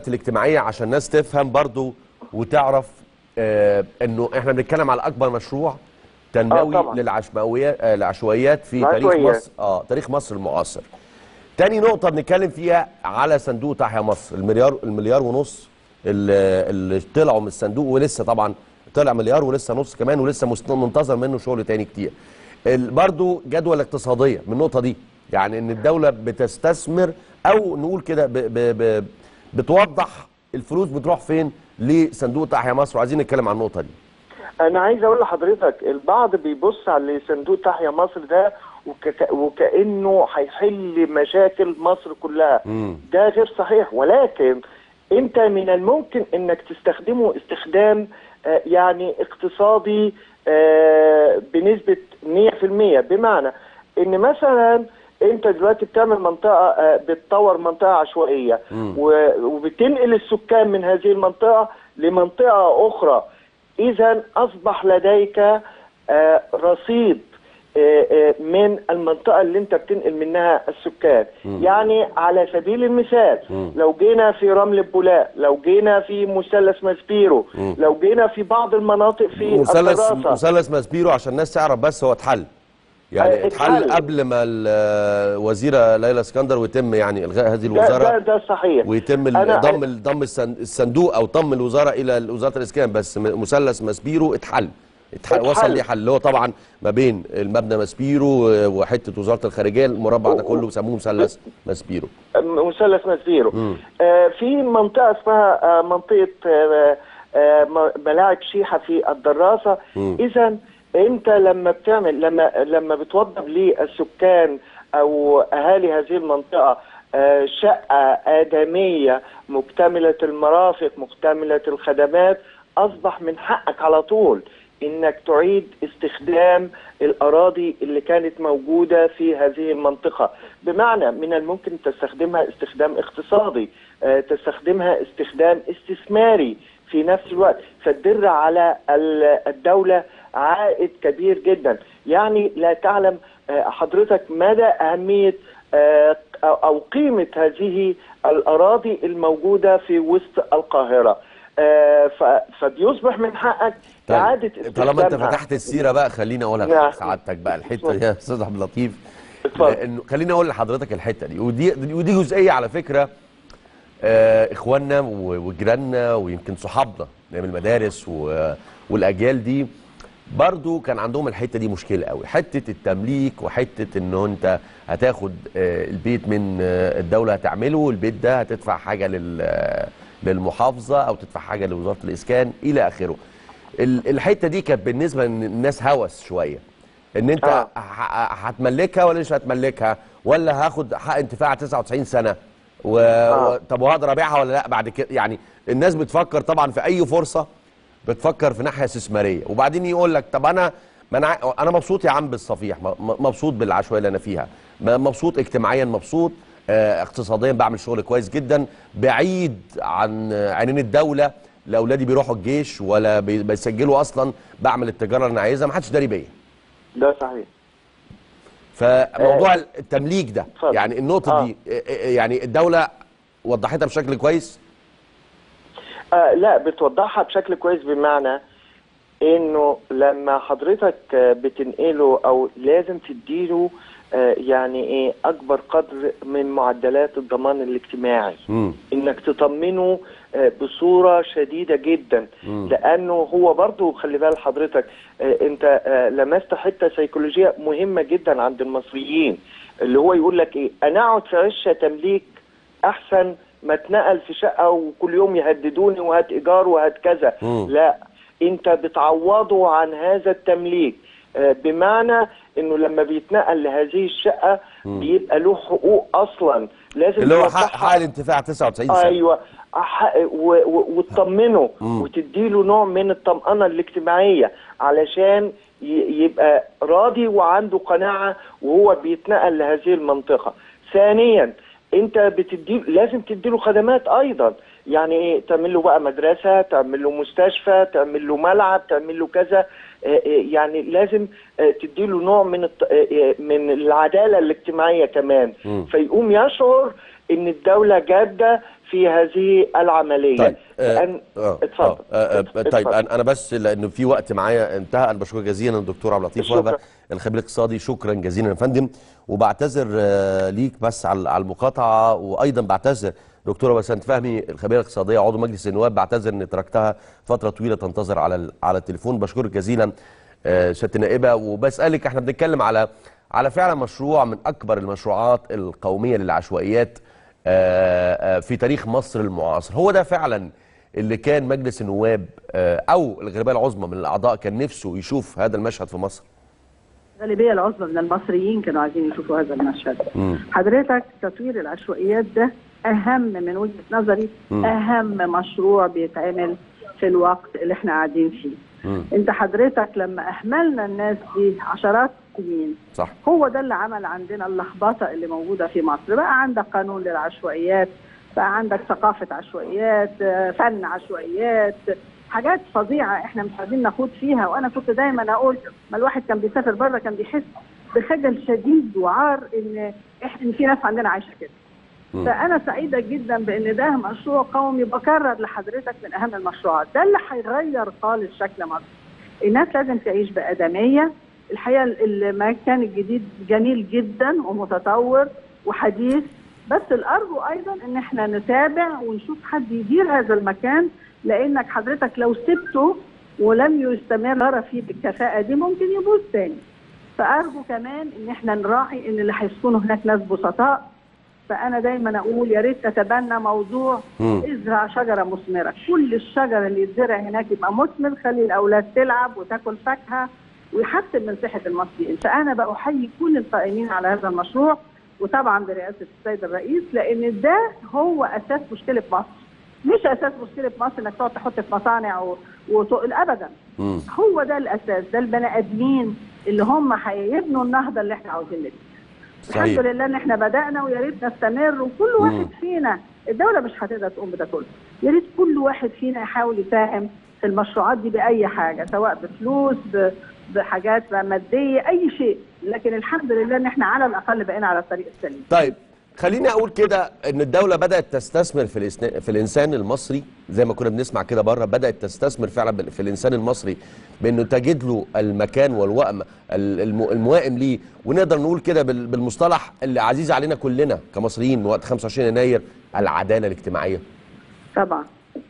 الاجتماعيه عشان الناس تفهم برضو وتعرف آه انه احنا بنتكلم على اكبر مشروع تنموي طبعاً. للعشوائيات آه العشوائيات في تاريخ العشوائيات. مصر اه تاريخ مصر المعاصر تاني نقطة بنتكلم فيها على صندوق تحيا مصر المليار المليار ونص اللي, اللي طلعوا من الصندوق ولسه طبعا طلع مليار ولسه نص كمان ولسه مست- منتظر منه شغل تاني كتير. ال- برضو جدول اقتصادية من النقطة دي يعني ان الدولة بتستثمر او نقول كده ب- ب- ب- بتوضح الفلوس بتروح فين لصندوق تحيا مصر وعايزين نتكلم عن النقطة دي. انا عايز اقول لحضرتك البعض بيبص على صندوق تحيا مصر ده وك... وكانه هيحل مشاكل مصر كلها مم. ده غير صحيح ولكن انت من الممكن انك تستخدمه استخدام آه، يعني اقتصادي آه، بنسبة 100% بمعنى ان مثلا انت دلوقتي بتعمل منطقة آه، بتطور منطقة عشوائية و- وبتنقل السكان من هذه المنطقة لمنطقة اخرى اذا اصبح لديك آه، رصيد آه، آه، من المنطقة اللي انت بتنقل منها السكان يعني على سبيل المثال لو جينا في رمل بولاق لو جينا في مثلث ماسبيرو لو جينا في بعض المناطق في مثلث الدراسة مثلث ماسبيرو عشان الناس تعرف بس هو اتحل يعني آه، اتحل اتحل. قبل ما الوزيره ليلى اسكندر ويتم يعني الغاء هذه ده, الوزاره ده, ده صحيح ويتم ال- أنا- ضم ال- ضم السن- الصندوق او ضم الوزاره الى وزاره الاسكان بس م- مثلث ماسبيرو اتحل اتحل اتحل. وصل لحل اللي هو طبعا ما بين المبنى ماسبيرو وحته وزاره الخارجيه المربع ده كله سموه مثلث ماسبيرو مثلث ماسبيرو آه في منطقة اسمها آه منطقة آه آه م- ملاعب شيحة في الدراسة إذا أنت لما بتعمل لما لما بتوضب للسكان أو أهالي هذه المنطقة آه شقة آدمية مكتملة المرافق مكتملة الخدمات أصبح من حقك على طول انك تعيد استخدام الاراضي اللي كانت موجوده في هذه المنطقه بمعنى من الممكن تستخدمها استخدام اقتصادي آه، تستخدمها استخدام استثماري في نفس الوقت فتدر على ال- الدوله عائد كبير جدا يعني لا تعلم آه، حضرتك مدى اهميه آه، او أو قيمه هذه الاراضي الموجوده في وسط القاهره آه، ف- فبيصبح من حقك اعاده طالما انت استخدامها. فتحت السيره بقى خليني اقولها نعم. لسعادتك بقى الحته دي يا استاذ عبد اللطيف اتفضل. انه خليني اقول لحضرتك الحته دي ودي ودي جزئيه على فكره آه اخواننا و- وجيراننا ويمكن صحابنا من المدارس و- والاجيال دي برضو كان عندهم الحته دي مشكله قوي حته التمليك وحته انه انت هتاخد آه البيت من آه الدوله هتعمله البيت ده هتدفع حاجه لل آه، للمحافظه او تدفع حاجه لوزاره الاسكان الى اخره ال- الحته دي كانت بالنسبه للناس هوس شويه ان انت آه. ه- هتملكها ولا مش هتملكها ولا هاخد حق انتفاع 99 سنه و... آه. و... طب وهقدر ابيعها ولا لا بعد كده يعني الناس بتفكر طبعا في اي فرصه بتفكر في ناحيه استثماريه وبعدين يقول لك طب انا ما انا ع- انا مبسوط يا عم بالصفيح م- م- مبسوط بالعشوائيه اللي انا فيها م- مبسوط اجتماعيا مبسوط آه، اقتصاديا بعمل شغل كويس جدا بعيد عن آه، عينين الدوله لا اولادي بيروحوا الجيش ولا بي- بيسجلوا اصلا بعمل التجاره اللي انا عايزها ما حدش داري بيا ده صحيح فموضوع التمليك ده اتفضل. يعني النقطه آه. دي آه، آه، يعني الدوله وضحتها بشكل كويس آه لا بتوضحها بشكل كويس بمعنى انه لما حضرتك آه، بتنقله او لازم تديله آه، يعني ايه اكبر قدر من معدلات الضمان الاجتماعي امم انك تطمنه آه، بصوره شديده جدا لانه هو برضو خلي بال حضرتك آه، انت آه، لمست حته سيكولوجيه مهمه جدا عند المصريين اللي هو يقول لك ايه انا اقعد في عشه تمليك احسن ما اتنقل في شقه وكل يوم يهددوني وهات ايجار وهات كذا مم. لا انت بتعوضه عن هذا التمليك آه، بمعنى انه لما بيتنقل لهذه الشقه بيبقى له حقوق اصلا لازم اللي هو حق, توضحها. حق الانتفاع 99 سنه ايوه أح- و- و- وتطمنه وتديله نوع من الطمأنة الاجتماعية علشان ي- يبقى راضي وعنده قناعة وهو بيتنقل لهذه المنطقة ثانيا انت بتدي لازم تديله خدمات ايضا يعني ايه تعمل له بقى مدرسة تعمل له مستشفى تعمل له ملعب تعمل له كذا آه، آه، يعني لازم آه، تديله نوع من الت- آه، آه، من العدالة الاجتماعية كمان مم. فيقوم يشعر ان الدولة جادة في هذه العمليه طيب آه لأن- آه اتفضل آه آه اتفضل. طيب انا أنا بس لانه في وقت معايا انتهى انا بشكرك جزيلا الدكتور عبد اللطيف شكرا. وهبه الخبير الاقتصادي شكرا جزيلا يا فندم وبعتذر آه ليك بس على على المقاطعه وايضا بعتذر دكتوره بسنت فهمي الخبيره الاقتصاديه عضو مجلس النواب بعتذر اني تركتها فتره طويله تنتظر على ال- على التليفون بشكرك جزيلا آه سياده النائبه وبسالك احنا بنتكلم على على فعلا مشروع من اكبر المشروعات القوميه للعشوائيات آه، آه، في تاريخ مصر المعاصر هو ده فعلا اللي كان مجلس النواب آه، او الغالبيه العظمى من الاعضاء كان نفسه يشوف هذا المشهد في مصر الغالبيه العظمى من المصريين كانوا عايزين يشوفوا هذا المشهد حضرتك تطوير العشوائيات ده اهم من وجهه نظري اهم مشروع بيتعمل في الوقت اللي احنا قاعدين فيه انت حضرتك لما اهملنا الناس دي عشرات السنين صح هو ده اللي عمل عندنا اللخبطه اللي موجوده في مصر بقى عندك قانون للعشوائيات بقى عندك ثقافه عشوائيات آه، فن عشوائيات حاجات فظيعه احنا مش عايزين نخوض فيها وانا كنت دايما اقول ما الواحد كان بيسافر بره كان بيحس بخجل شديد وعار ان احنا إن في ناس عندنا عايشه كده مم. فانا سعيده جدا بان ده مشروع قومي بكرر لحضرتك من اهم المشروعات ده اللي هيغير خالص شكل مصر الناس لازم تعيش بادميه الحقيقه المكان الجديد جميل جدا ومتطور وحديث بس الارجو ايضا ان احنا نتابع ونشوف حد يدير هذا المكان لانك حضرتك لو سبته ولم يستمر فيه بالكفاءه دي ممكن يبوظ تاني فارجو كمان ان احنا نراعي ان اللي هيسكنوا هناك ناس بسطاء فانا دايما اقول يا ريت تتبنى موضوع مم. ازرع شجره مثمره كل الشجر اللي يتزرع هناك يبقى مثمر خلي الاولاد تلعب وتاكل فاكهه ويحسن من صحه المصريين فانا بأحيي كل القائمين على هذا المشروع وطبعا برئاسه السيد الرئيس لان ده هو اساس مشكله مصر مش اساس مشكله مصر انك تقعد تحط في مصانع و... وتقل ابدا مم. هو ده الاساس ده البني ادمين اللي هم هيبنوا النهضه اللي احنا عاوزين نبنيها صحيح. الحمد لله ان احنا بدانا ويا ريت نستمر وكل مم. واحد فينا الدوله مش هتقدر تقوم بده كله يا ريت كل واحد فينا يحاول يساهم في المشروعات دي باي حاجه سواء بفلوس ب- بحاجات ماديه اي شيء لكن الحمد لله ان احنا على الاقل بقينا على الطريق السليم طيب خليني اقول كده ان الدوله بدات تستثمر في الإسنا- في الانسان المصري زي ما كنا بنسمع كده بره بدات تستثمر فعلا بال- في الانسان المصري بانه تجد له المكان والوئم ال- الم- الموائم ليه ونقدر نقول كده بال- بالمصطلح اللي عزيز علينا كلنا كمصريين وقت 25 يناير العداله الاجتماعيه طبعا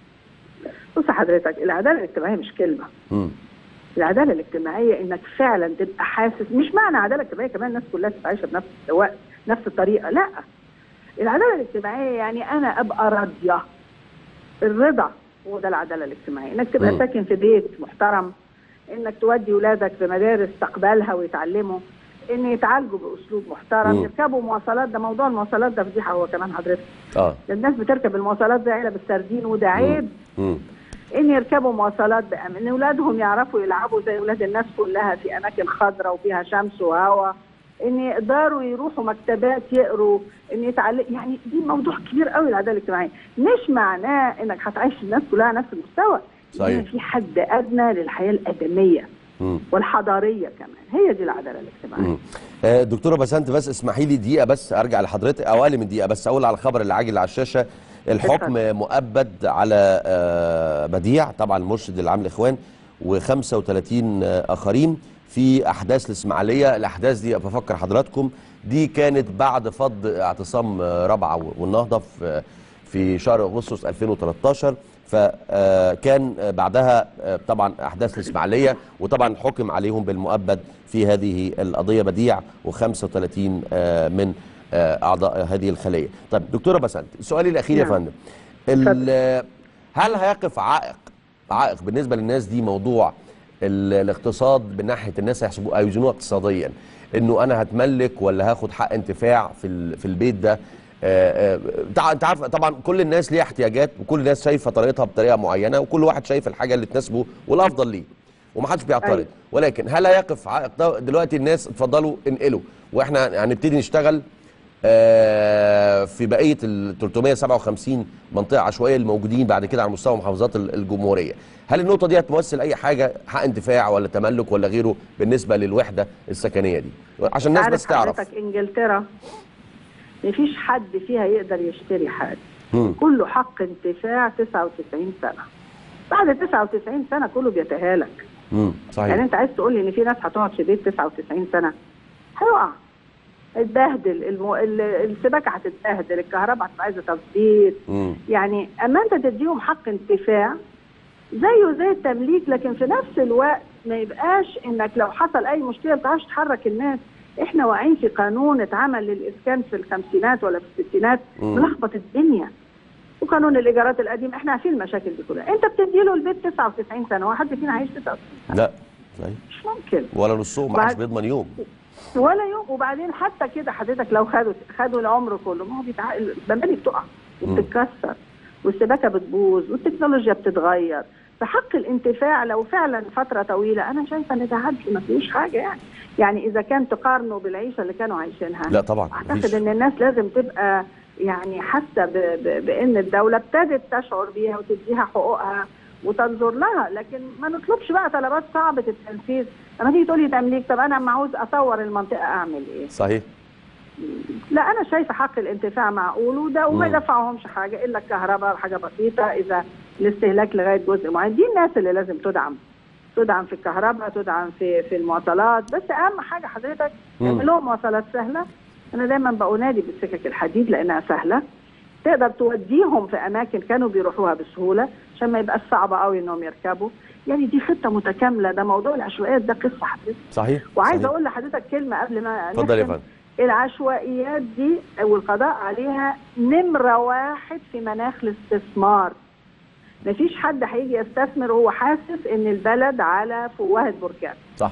بص حضرتك العداله الاجتماعيه مش كلمه امم العداله الاجتماعيه انك فعلا تبقى حاسس مش معنى عداله اجتماعيه كمان الناس كلها تبقى عايشه بنفس الوقت نفس الطريقه لا العداله الاجتماعيه يعني انا ابقى راضيه الرضا هو ده العداله الاجتماعيه انك تبقى مم. ساكن في بيت محترم انك تودي ولادك في مدارس تقبلها ويتعلموا ان يتعالجوا باسلوب محترم مم. يركبوا مواصلات ده موضوع المواصلات ده فضيحه هو كمان حضرتك اه ده الناس بتركب المواصلات زي علب السردين وده عيب امم ان يركبوا مواصلات بأمان ان اولادهم يعرفوا يلعبوا زي اولاد الناس كلها في اماكن خضراء وفيها شمس وهواء ان يقدروا يروحوا مكتبات يقروا ان يتعلم يعني دي موضوع كبير قوي العداله الاجتماعيه مش معناه انك هتعيش الناس كلها نفس المستوى صحيح. إن في حد ادنى للحياه الادميه امم والحضاريه كمان هي دي العداله الاجتماعيه مم. آه، دكتوره بسنت بس اسمحي لي دقيقه بس ارجع لحضرتك او اقل من دقيقه بس اقول على الخبر اللي عاجل على الشاشه الحكم مؤبد على آه، بديع طبعا المرشد العام للاخوان و35 اخرين في احداث الاسماعيليه الاحداث دي بفكر حضراتكم دي كانت بعد فض اعتصام آه، رابعه والنهضه في في شهر اغسطس 2013 فكان بعدها آه، طبعا احداث الاسماعيليه وطبعا حكم عليهم بالمؤبد في هذه القضيه بديع و35 من آه، اعضاء هذه الخليه. طيب دكتوره بسنت سؤالي الاخير يا نعم. فندم ال- هل هيقف عائق عائق بالنسبه للناس دي موضوع ال- الاقتصاد من ناحيه الناس هيحسبوه هيوزنوه اقتصاديا انه انا هتملك ولا هاخد حق انتفاع في ال- في البيت ده آه، آه، تع- انت عارف طبعا كل الناس ليها احتياجات وكل الناس شايفه طريقتها بطريقه معينه وكل واحد شايف الحاجه اللي تناسبه والافضل ليه ومحدش بيعترض أيوة. ولكن هل هيقف عائق ده دلوقتي الناس اتفضلوا انقلوا واحنا هنبتدي نشتغل آه، في بقيه ال 357 منطقه عشوائيه الموجودين بعد كده على مستوى محافظات ال- الجمهوريه هل النقطه دي هتمثل اي حاجه حق انتفاع ولا تملك ولا غيره بالنسبه للوحده السكنيه دي عشان الناس عارف بس تعرف حضرتك انجلترا مفيش حد فيها يقدر يشتري حاجه مم. كله حق انتفاع 99 سنه بعد 99 سنه كله بيتهالك امم يعني صحيح انت عايز تقول لي ان في ناس هتقعد في بيت 99 سنه هيقع اتبهدل المو... ال- السباكه هتتبهدل الكهرباء هتبقى عايزه تظبيط امم يعني اما انت تديهم حق انتفاع زيه زي التمليك لكن في نفس الوقت ما يبقاش انك لو حصل اي مشكله ما تعرفش تحرك الناس احنا واقعين في قانون اتعمل للاسكان في الخمسينات ولا في الستينات مم. ملخبط الدنيا وقانون الايجارات القديم احنا عارفين المشاكل دي كلها انت بتدي له البيت 99 سنه واحد فينا عايش 99 سنه لا صحيح مش ممكن ولا نصهم ما حدش بعد- بيضمن يوم ولا يوم وبعدين حتى كده حضرتك لو خدوا خدوا العمر كله ما هو بيتع... المباني بتقع وبتتكسر والسباكه بتبوظ والتكنولوجيا بتتغير فحق الانتفاع لو فعلا فتره طويله انا شايفه ان ده عدل ما فيهوش حاجه يعني يعني اذا كان تقارنه بالعيشه اللي كانوا عايشينها لا طبعا اعتقد مفيش ان الناس لازم تبقى يعني حاسه ب- ب- بان الدوله ابتدت تشعر بيها وتديها حقوقها وتنظر لها لكن ما نطلبش بقى طلبات صعبه التنفيذ لما تيجي تقولي تمليك طب انا لما عاوز اطور المنطقه اعمل ايه؟ صحيح لا انا شايفه حق الانتفاع معقول وده وما مم. يدفعهمش حاجه الا الكهرباء حاجه بسيطه اذا الاستهلاك لغايه جزء معين دي الناس اللي لازم تدعم تدعم في الكهرباء تدعم في في المواصلات بس اهم حاجه حضرتك مم. اعمل لهم مواصلات سهله انا دايما بنادي بالسكك الحديد لانها سهله تقدر توديهم في اماكن كانوا بيروحوها بسهوله عشان ما يبقاش صعب قوي انهم يركبوا يعني دي خطه متكامله ده موضوع العشوائيات ده قصه حضرتك صحيح وعايزه صحيح. اقول لحضرتك كلمه قبل ما اتفضل يا نختم. فندم العشوائيات دي والقضاء عليها نمرة واحد في مناخ الاستثمار مفيش حد هيجي يستثمر وهو حاسس ان البلد على فوهة بركان صح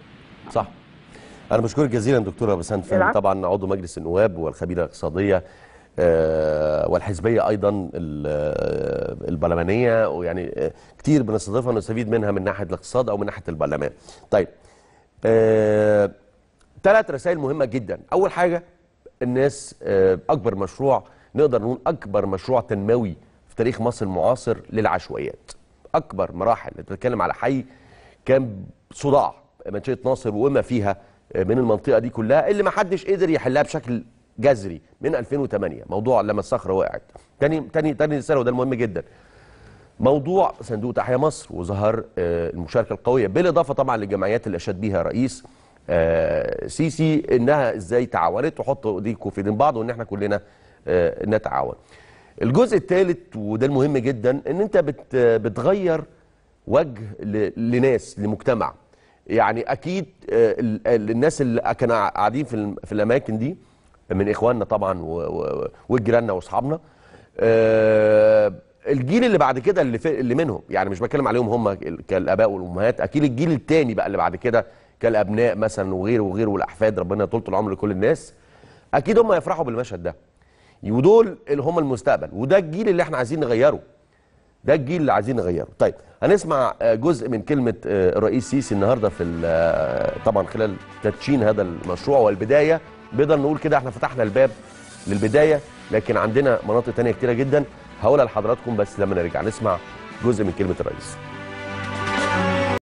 صح انا بشكرك جزيلا دكتوره بسنت فهمي العفو. طبعا عضو مجلس النواب والخبيره الاقتصاديه آه، والحزبيه ايضا ال- آه، البرلمانيه ويعني آه، كتير بنستضيفها ونستفيد منها من ناحيه الاقتصاد او من ناحيه البرلمان. طيب ثلاث رسائل مهمه جدا، اول حاجه الناس آه، اكبر مشروع نقدر نقول اكبر مشروع تنموي في تاريخ مصر المعاصر للعشوائيات. اكبر مراحل بتتكلم على حي كان صداع منشيه ناصر وما فيها من المنطقه دي كلها اللي ما حدش قدر يحلها بشكل جذري من 2008 موضوع لما الصخره وقعت تاني تاني تاني رساله وده المهم جدا موضوع صندوق تحيا مصر وظهر آه، المشاركه القويه بالاضافه طبعا للجمعيات اللي اشاد بيها الرئيس آه، سيسي انها ازاي تعاونت وحطوا ايديكم في ايدين بعض وان احنا كلنا آه، نتعاون. الجزء الثالث وده المهم جدا ان انت بت بتغير وجه ل- لناس لمجتمع يعني اكيد آه، ال- ال- الناس اللي كانوا قاعدين في الم- في الاماكن دي من اخواننا طبعا و- و- وجيراننا واصحابنا آه، الجيل اللي بعد كده اللي في اللي منهم يعني مش بتكلم عليهم هم ال- كالاباء والامهات اكيد الجيل الثاني بقى اللي بعد كده كالابناء مثلا وغيره وغيره والاحفاد ربنا يطول العمر لكل الناس اكيد هم يفرحوا بالمشهد ده ودول اللي هم المستقبل وده الجيل اللي احنا عايزين نغيره ده الجيل اللي عايزين نغيره طيب هنسمع آه، جزء من كلمة آه، الرئيس سيسي النهاردة في ال- آه، طبعا خلال تدشين هذا المشروع والبداية نقدر نقول كده احنا فتحنا الباب للبداية لكن عندنا مناطق تانية كتيرة جدا هقولها لحضراتكم بس لما نرجع نسمع جزء من كلمة الرئيس